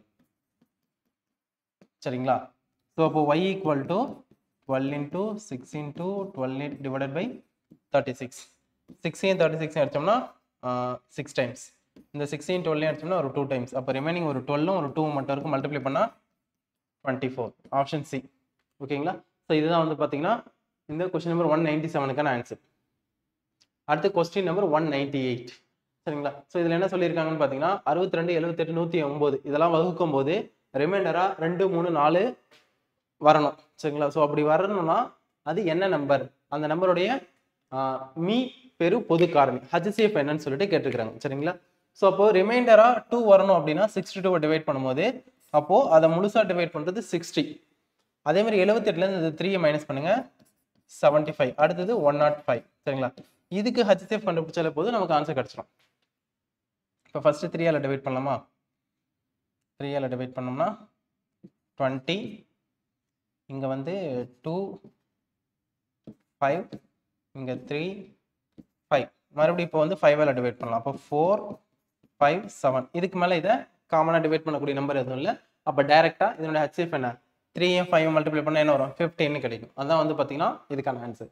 சரிங்களா ஸோ அப்போ y equal to twelve into six into twelve divided by thirty six சிக்ஸையும் தேர்ட்டி சிக்ஸ் அடிச்சோம்னா சிக்ஸ் டைம்ஸ் இந்த சிக்ஸையும் டுவெல்லையும் அடிச்சோம்னா ஒரு டூ டைம்ஸ் அப்போ ரிமைனிங் ஒரு டுவெல்லும் ஒரு டூ மட்டும் இருக்கும் மல்டிப்ளை பண்ணால் டுவெண்ட்டி ஃபோர் ஆப்ஷன் சி ஓகேங்களா ஸோ இதுதான் வந்து பார்த்தீங்கன்னா இந்த கொஸ்டின் நம்பர் ஒன் நைன்டி செவனுக்கான ஆன்சர் அடுத்து question number one ninety eight சரிங்களா ஸோ இதில் என்ன சொல்லியிருக்காங்கன்னு பார்த்தீங்கன்னா அறுபத்தி ரெண்டு எழுபத்தெட்டு நூற்றி ஒம்பது இதெல்லாம் வகுக்கும் போது ரிமைண்டராக ரெண்டு மூணு நாலு வரணும் சரிங்களா ஸோ அப்படி வரணும்னா அது என்ன நம்பர் அந்த நம்பருடைய மீ பெரு பொது காரணி ஹச்சிஎஃப் என்னன்னு சொல்லிட்டு கேட்டிருக்கிறாங்க சரிங்களா ஸோ அப்போ ரிமைண்டராக டூ வரணும் அப்படின்னா சிக்ஸ்டி டூவை டிவைட் பண்ணும்போது அப்போ அதை முழுசாக டிவைட் பண்ணுறது சிக்ஸ்டி அதே மாதிரி எழுபத்தெட்டுலேருந்து இந்த த்ரீயை மைனஸ் பண்ணுங்க செவன்ட்டி ஃபைவ் அடுத்தது ஒன் நாட் ஃபைவ் சரிங்களா இதுக்கு ஹச்சிஎஃப் கண்டுபிடிச்சாலே போதும் நமக்கு ஆன்சர் கிடச்சிடும் இப்போ ஃபஸ்ட்டு த்ரீயால் டிவைட் பண்ணலாமா த்ரீயால் டிவைட் பண்ணோம்னா டுவெண்ட்டி இங்கே வந்து டூ ஃபைவ் இங்கே த்ரீ ஃபைவ் மறுபடியும் இப்போ வந்து ஃபைவால் டிவைட் பண்ணலாம் அப்போ ஃபோர் ஃபைவ் செவன் இதுக்கு மேலே இதை காமனாக டிவைட் பண்ணக்கூடிய நம்பர் எதுவும் இல்லை அப்போ டைரெக்டாக இதனுடைய ஹச்சிஎஃப் என்ன த்ரீயும் ஃபைவ் மல்டிப்ளை பண்ணால் என்ன வரும் ஃபிஃப்டின்னு கிடைக்கும் அதான் வந்து பார்த்தீங்கன்னா இதுக்கான ஆன்சர்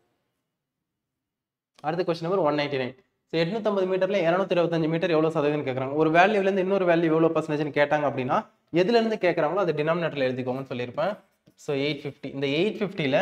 அடுத்த question number one ninety nine so எட்நூத்தம்பது மீட்டர்ல இரநூத்தி இருபத்தஞ்சு மீட்டர் எவ்வளோ சதவீதம் கேட்குறாங்க ஒரு வேல்யூலேருந்து இன்னொரு வேல்யூ எவ்வளோ பர்சன்டேஜ்னு கேட்டாங்க அப்படின்னா எதுலேருந்து கேட்குறாங்களோ அது டினாமினேட்டரில் எழுதிக்கோங்கன்னு சொல்லியிருப்பேன் ஸோ எயிட் ஃபிஃப்டி இந்த எயிட் ஃபிஃப்டியில்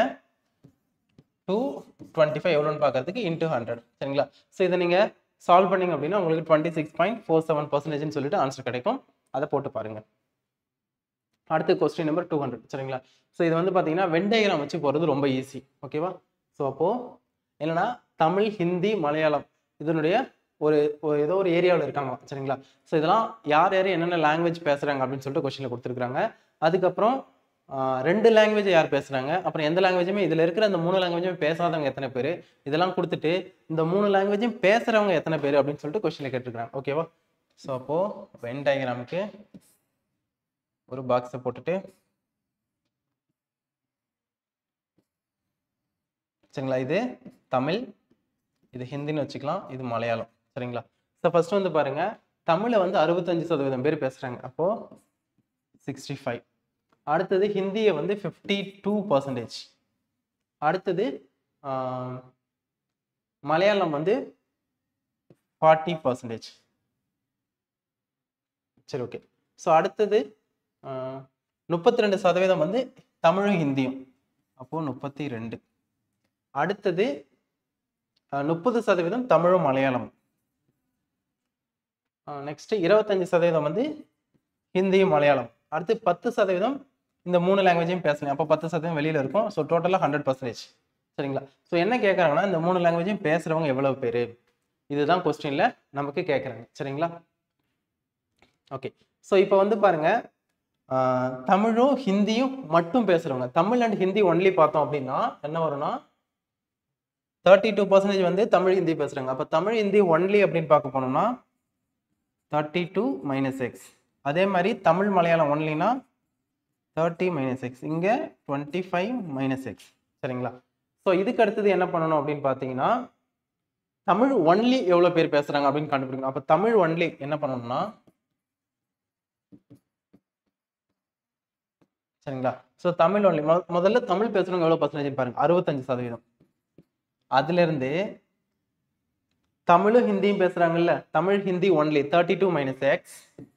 டூ டுவெண்ட்டி ஃபைவ் எவ்வளோன்னு பார்க்கறதுக்கு இன்டூ ஹண்ட்ரட் சரிங்களா ஸோ இதை நீங்கள் சால்வ் பண்ணீங்க அப்படின்னா உங்களுக்கு twenty six point four seven பர்சன்டேஜ்னு சொல்லிட்டு ஆன்சர் கிடைக்கும் அதை போட்டு பாருங்க அடுத்த கொஸ்டின் நம்பர் டூ ஹண்ட்ரட் சரிங்களா ஸோ இது வந்து பார்த்தீங்கன்னா வெண்டைகிராம் வச்சு போகிறது ரொம்ப ஈஸி ஓகேவா ஸோ அப்போது என்னன்னா தமிழ் ஹிந்தி மலையாளம் இதனுடைய ஒரு ஒரு ஏதோ ஒரு ஏரியாவில் இருக்காங்க சரிங்களா ஸோ இதெல்லாம் யார் யார் என்னென்ன லாங்குவேஜ் பேசுகிறாங்க அப்படின்னு சொல்லிட்டு கொஸ்டினில் கொடுத்துருக்காங்க அதுக்கப்புறம் ஆஹ் ரெண்டு லாங்குவேஜ் யார் பேசுறாங்க அப்புறம் எந்த லாங்குவேஜுமே இதுல இருக்கிற அந்த மூணு லாங்குவேஜும் பேசாதவங்க எத்தனை பேர் இதெல்லாம் கொடுத்துட்டு இந்த மூணு லாங்குவேஜும் பேசுறவங்க எத்தனை பேர் அப்படின்னு சொல்லிட்டு கொஸ்டின்ல கேட்டிருக்காங்க ஓகேவா ஸோ அப்போ வென் டயக்ராமுக்கு ஒரு பாக்ஸை போட்டுட்டு சரிங்களா இது தமிழ் இது ஹிந்தின்னு வச்சுக்கலாம் இது மலையாளம் சரிங்களா ஸோ ஃபர்ஸ்ட் வந்து பாருங்க தமிழை வந்து அறுபத்தஞ்சு சதவீதம் பேர் பேசுறாங்க அப்போ சிக்ஸ்டி ஃபைவ் அடுத்தது ஹிந்தியை வந்து ஃபிஃப்டி டூ பர்சன்டேஜ் அடுத்தது ஆஹ், மலையாளம் வந்து ஃபார்ட்டி பர்சன்டேஜ் சரி ஓகே ஸோ அடுத்தது முப்பத்தி ரெண்டு சதவீதம் வந்து தமிழும் ஹிந்தியும் அப்போது முப்பத்தி ரெண்டு அடுத்தது முப்பது சதவீதம் தமிழும் மலையாளம் நெக்ஸ்ட் இருபத்தஞ்சு சதவீதம் வந்து ஹிந்தியும் மலையாளம் அடுத்து பத்து சதவீதம் இந்த மூணு லாங்குவேஜையும் பேசலாம் அப்போ பத்து சதவீதம் வெளியில இருக்கும் ஸோ டோட்டலாக ஹண்ட்ரட் பர்சன்டேஜ் சரிங்களா ஸோ என்ன கேட்குறாங்கன்னா இந்த மூணு லாங்குவேஜையும் பேசுறவங்க எவ்வளவு பேர் இதுதான் கொஸ்டின்ல நமக்கு கேட்குறாங்க சரிங்களா ஓகே ஸோ இப்போ வந்து பாருங்க ஆஹ், தமிழும் ஹிந்தியும் மட்டும் பேசுறவங்க தமிழ் அண்ட் ஹிந்தி ஒன்லி பார்த்தோம் அப்படின்னா என்ன வரும்னா தேர்ட்டி டூ பர்சன்டேஜ் வந்து தமிழ் ஹிந்தி பேசுறாங்க அப்போ தமிழ் ஹிந்தி ஒன்லி அப்படின்னு பார்க்க போனோம்னா தேர்ட்டி டூ மைனஸ் எக்ஸ் அதே மாதிரி தமிழ் மலையாளம் ஒன்லினா தேர்ட்டி மைனஸ் எக்ஸ் இங்கே டுவெண்ட்டி ஃபைவ் மைனஸ் எக்ஸ் சரிங்களா ஸோ இதுக்கு அடுத்தது என்ன பண்ணணும் அப்படின்னு பார்த்தீங்கன்னா தமிழ் ஒன்லி எவ்வளோ பேர் பேசுறாங்க அப்படின்னு கண்டுபிடிக்கணும் அப்போ தமிழ் ஒன்லி என்ன பண்ணணும்னா சரிங்களா ஸோ தமிழ் ஒன்லி முதல்ல தமிழ் பேசுறவங்க எவ்வளோ பர்சன்டேஜ் பாருங்க அறுபத்தஞ்சு சதவீதம் அதுல இருந்து தமிழும் ஹிந்தியும் பேசுறாங்கல்ல Tamil Hindi only thirty two minus x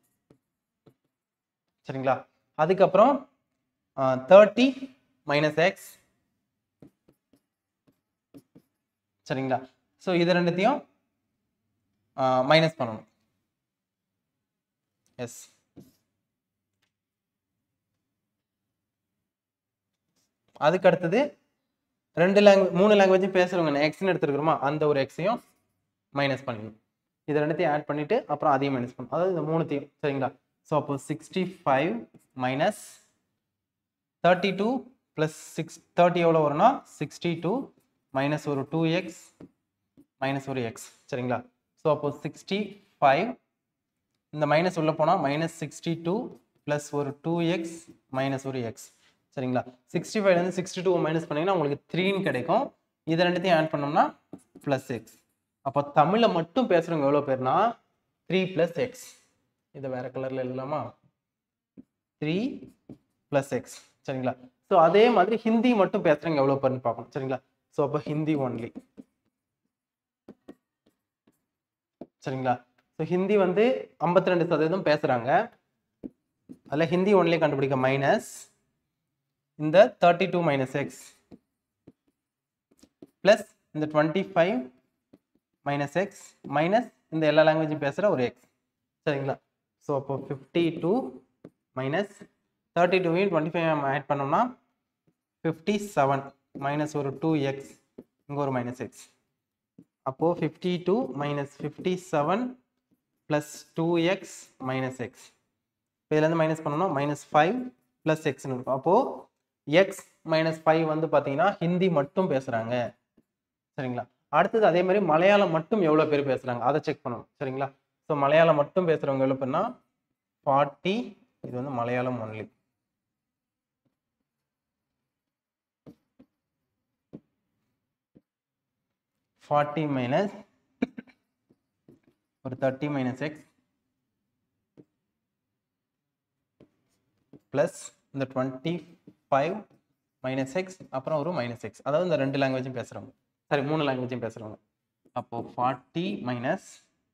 சரிங்களா அதுக்கப்புறம் தேர்ட்டி மைனஸ் எக்ஸ் சரிங்களா ஸோ இது ரெண்டுத்தையும் மைனஸ் பண்ணணும் எஸ் அதுக்கு அடுத்தது ரெண்டு லாங்குவேஜ் மூணு லாங்குவேஜும் பேசுறவங்க எக்ஸ்னு எடுத்துருக்கிறோமா அந்த ஒரு எக்ஸையும் மைனஸ் பண்ணிடணும் இது ரெண்டுத்தையும் ஆட் பண்ணிட்டு அப்புறம் அதையும் மைனஸ் பண்ணணும் அதாவது இந்த மூணுத்தையும் சரிங்களா ஸோ அப்போ sixty five minus thirty two plus six thirty எவ்வளோ வரும்னா சிக்ஸ்டி டூ மைனஸ் ஒரு டூ எக்ஸ் மைனஸ் ஒரு எக்ஸ் சரிங்களா ஸோ அப்போ சிக்ஸ்டி ஃபைவ் இந்த மைனஸ் உள்ள போனால் மைனஸ் சிக்ஸ்டி டூ ப்ளஸ் ஒரு டூ எக்ஸ் மைனஸ் ஒரு எக்ஸ் சரிங்களா சிக்ஸ்டி ஃபைவ்லேருந்து சிக்ஸ்டி டூ மைனஸ் பண்ணிங்கன்னா உங்களுக்கு த்ரீன்னு கிடைக்கும் இது ரெண்டுத்தையும் ஆட் பண்ணோம்னா ப்ளஸ் எக்ஸ் அப்போ தமிழில் மட்டும் பேசுகிறவங்க எவ்வளோ பேர்னா த்ரீ ப்ளஸ் எக்ஸ் இதை வேற கலரில் எழுதலாமா த்ரீ ப்ளஸ் எக்ஸ் சரிங்களா ஸோ அதே மாதிரி ஹிந்தி மட்டும் பேசுகிறவங்க எவ்வளோ பேர்னு பார்க்கணும் சரிங்களா ஸோ அப்போ ஹிந்தி ஒன்லி சரிங்களா ஸோ ஹிந்தி வந்து ஐம்பத்தி ரெண்டு சதவீதம் பேசுகிறாங்க அதில் ஹிந்தி ஒன்லி கண்டுபிடிக்க மைனஸ் இந்த thirty two minus x plus இந்த twenty five minus x minus இந்த எல்லா லாங்குவேஜும் பேசுகிற ஒரு எக்ஸ் சரிங்களா ஸோ அப்போ ஃபிஃப்டி டூ மைனஸ் தேர்ட்டி டூவையும் டுவெண்ட்டி ஃபைவ் ஆட் பண்ணோம்னா ஃபிஃப்டி செவன் மைனஸ் ஒரு டூ எக்ஸ் இங்கே ஒரு மைனஸ் எக்ஸ் அப்போது fifty two minus fifty seven plus two x minus X இதுலேருந்து மைனஸ் பண்ணோம்னா மைனஸ் ஃபைவ் ப்ளஸ் எக்ஸ்னு இருக்கும் அப்போது எக்ஸ் மைனஸ் ஃபைவ் வந்து பார்த்தீங்கன்னா ஹிந்தி மட்டும் பேசுகிறாங்க சரிங்களா அடுத்தது அதே மாதிரி மலையாளம் மட்டும் எவ்வளோ பேர் பேசுகிறாங்க அதை செக் பண்ணணும் சரிங்களா ஸோ மலையாளம் மட்டும் பேசுகிறவங்க எவ்வளோ பேர்னா ஃபார்ட்டி இது வந்து மலையாளம் ஒன்லி ஃபார்ட்டி மைனஸ் ஒரு தேர்ட்டி மைனஸ் எக்ஸ் ப்ளஸ் இந்த டுவெண்ட்டி ஃபைவ் மைனஸ் எக்ஸ் அப்புறம் ஒரு மைனஸ் எக்ஸ் அதாவது இந்த ரெண்டு லாங்குவேஜும் பேசுகிறவங்க சாரி மூணு லாங்குவேஜும் பேசுகிறவங்க அப்போது ஃபார்ட்டி மைனஸ்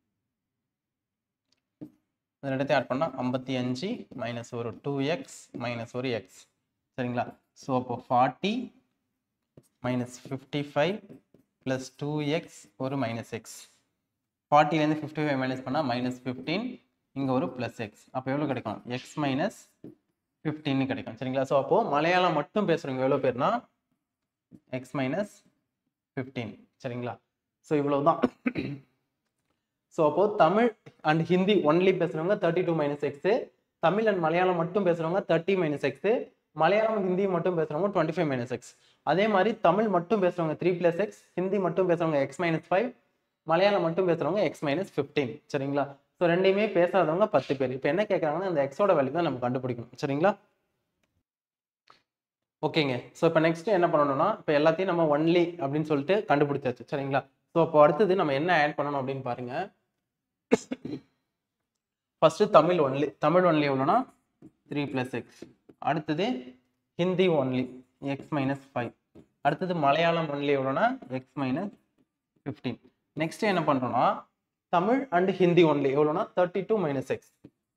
இது ரெண்டுத்தையும் ஆட் பண்ணால் ஐம்பத்தி அஞ்சு மைனஸ் ஒரு டூ எக்ஸ் மைனஸ் ஒரு எக்ஸ் சரிங்களா ஸோ அப்போ forty minus fifty five plus two x ஒரு மைனஸ் எக்ஸ் ஃபார்ட்டிலேருந்து ஃபிஃப்டி ஃபைவ் மைனஸ் பண்ணால் மைனஸ் ஃபிஃப்டீன் இங்கே ஒரு ப்ளஸ் எக்ஸ் அப்போ எவ்வளோ கிடைக்கும் எக்ஸ் மைனஸ் ஃபிஃப்டின்னு கிடைக்கும் சரிங்களா ஸோ அப்போது மலையாளம் மட்டும் பேசுகிறவங்க எவ்வளோ பேர்னா எக்ஸ் மைனஸ் ஃபிஃப்டீன் சரிங்களா ஸோ இவ்வளோ தான் ஸோ அப்போது தமிழ் அண்ட் ஹிந்தி ஒன்லி பேசுகிறவங்க thirty two minus x Tamil and Malayalam மட்டும் பேசுகிறவங்க thirty minus x Malayalam Hindi மட்டும் பேசுறவங்க டுவெண்ட்டி ஃபைவ் மைனஸ் எக்ஸ் அதே மாதிரி தமிழ் மட்டும் பேசுறவங்க த்ரீ பிளஸ் எக்ஸ் ஹிந்தி மட்டும் பேசுறவங்க எக்ஸ் மைனஸ் ஃபைவ் மலையாளம் மட்டும் பேசுறவங்க எக்ஸ் மைனஸ் ஃபிஃப்டீன் சரிங்களா ஸோ ரெண்டையுமே பேசாதவங்க பத்து பேர் இப்போ என்ன கேட்குறாங்கன்னா இந்த எக்ஸோட வேல்யூ தான் நம்ம கண்டுபிடிக்கணும் சரிங்களா ஓகேங்க ஸோ இப்போ நெக்ஸ்ட் என்ன பண்ணணும்னா இப்போ எல்லாத்தையும் நம்ம ஒன்லி அப்படின்னு சொல்லிட்டு கண்டுபிடிச்சாச்சு சரிங்களா ஸோ இப்போ அடுத்தது நம்ம என்ன ஆட் பண்ணணும் அப்படின்னு பாருங்க first Tamil only Tamil only எவ்வளோனா த்ரீ ப்ளஸ் எக்ஸ் அடுத்தது Hindi only x minus five அடுத்தது மலையாளம் ஒன்லி எவ்வளோனா எக்ஸ் மைனஸ் ஃபிஃப்டீன் நெக்ஸ்ட் என்ன பண்ணுறோம்னா தமிழ் அண்ட் ஹிந்தி ஒன்லி எவ்வளோனா thirty two minus x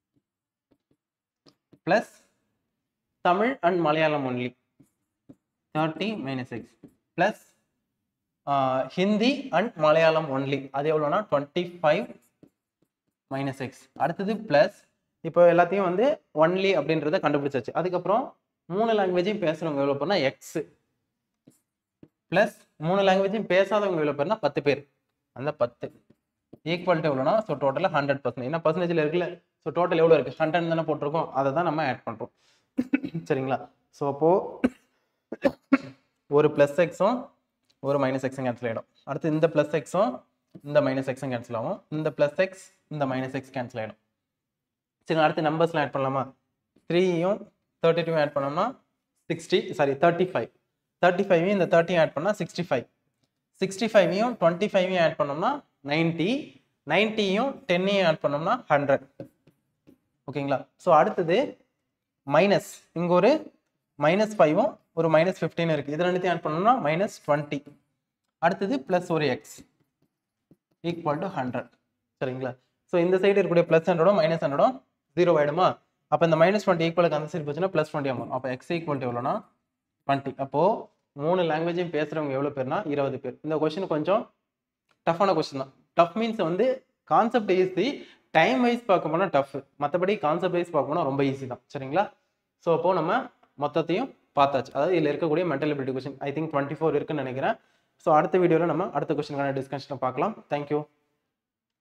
plus Tamil and Malayalam only thirty minus x plus Hindi and Malayalam only அது எவ்வளோனா டுவெண்ட்டி ஃபைவ் மைனஸ் எக்ஸ் அடுத்தது plus இப்போ எல்லாத்தையும் வந்து ஒன்லி அப்படின்றத கண்டுபிடிச்சாச்சு அதுக்கப்புறம் மூணு லாங்குவேஜையும் பேசுகிறவங்க எவ்வளோ பேர்னா எக்ஸ் ப்ளஸ் மூணு லாங்குவேஜையும் பேசாதவங்க எவ்வளோ பேர்னா பத்து பேர் அந்த பத்து ஈக்குவல் டு எவ்வளோனா ஸோ டோட்டலாக ஹண்ட்ரட் பர்சன்ட் என்ன பர்சன்டேஜில் இருக்குல்ல ஸோ டோட்டல் எவ்வளோ இருக்குது ஹண்ட்ரட் தானே போட்டிருக்கோம் அதை தான் நம்ம ஆட் பண்ணுறோம் சரிங்களா ஸோ அப்போது ஒரு ப்ளஸ் எக்ஸும் ஒரு மைனஸ் எக்ஸும் கேன்சல் ஆகிடும் அடுத்து இந்த ப்ளஸ் எக்ஸும் இந்த மைனஸ் எக்ஸும் கேன்சல் ஆகும் இந்த ப்ளஸ் எக்ஸ் இந்த மைனஸ் எக்ஸ் கேன்சல் ஆகிடும் சரி அடுத்து நம்பர்ஸ்லாம் ஆட் பண்ணலாமா த்ரீயும் தேர்ட்டி டூ ஆட் பண்ணோம்னா sixty sorry thirty five thirty ஃபைவையும் இந்த தேர்ட்டியும் ஆட் பண்ணால் சிக்ஸ்டி ஃபைவ் சிக்ஸ்டி ஃபைவையும் டுவெண்ட்டி ஃபைவையும் ஆட் பண்ணோம்னா நைன்ட்டி நைன்ட்டியும் டென்னையும் ஆட் பண்ணோம்னா ஹண்ட்ரட் ஓகேங்களா ஸோ அடுத்தது மைனஸ் இங்கே ஒரு மைனஸ் ஃபைவும் ஒரு மைனஸ் ஃபிஃப்டீன் இருக்குது இது ரெண்டுத்தையும் ஆட் பண்ணோம்னா மைனஸ் டுவெண்ட்டி அடுத்தது ப்ளஸ் ஒரு எக்ஸ் ஈக்குவல் டு ஹண்ட்ரட் சரிங்களா ஸோ இந்த சைடு இருக்கக்கூடிய ப்ளஸ் ஹண்ட்ரடும் மைனஸ் ஹண்ட்ரடும் ஜீரோ ஆயிடுமா அப்போ இந்த மைனஸ் டுவெண்ட்டி ஈக்குவலுக்கு அந்த சைடு போச்சுன்னா ப்ளஸ் டுவெண்ட்டி ஆகும் அப்போ எக்ஸ் ஈக்குவல் டு எவ்வளோனா டுவெண்ட்டி அப்போது மூணு லாங்குவேஜையும் பேசுகிறவங்க எவ்வளோ பேர்னா இருபது பேர் இந்த கொஷின் கொஞ்சம் டஃப்பான கொஸ்டின் தான் டஃப் மீன்ஸ் வந்து கான்செப்ட் ஈஸி டைம் வைஸ் பார்க்க போனால் டஃப் மற்றபடி கான்செப்ட் வைஸ் பார்க்க போனால் ரொம்ப ஈஸி தான் சரிங்களா ஸோ அப்போது நம்ம மொத்தத்தையும் பார்த்தாச்சு அதாவது இதில் இருக்கக்கூடிய mental ability question I think twenty four இருக்குன்னு நினைக்கிறேன் ஸோ அடுத்த வீடியோவில் நம்ம அடுத்த கொஸ்டினுக்கான டிஸ்கஷனை பார்க்கலாம் தேங்க்யூ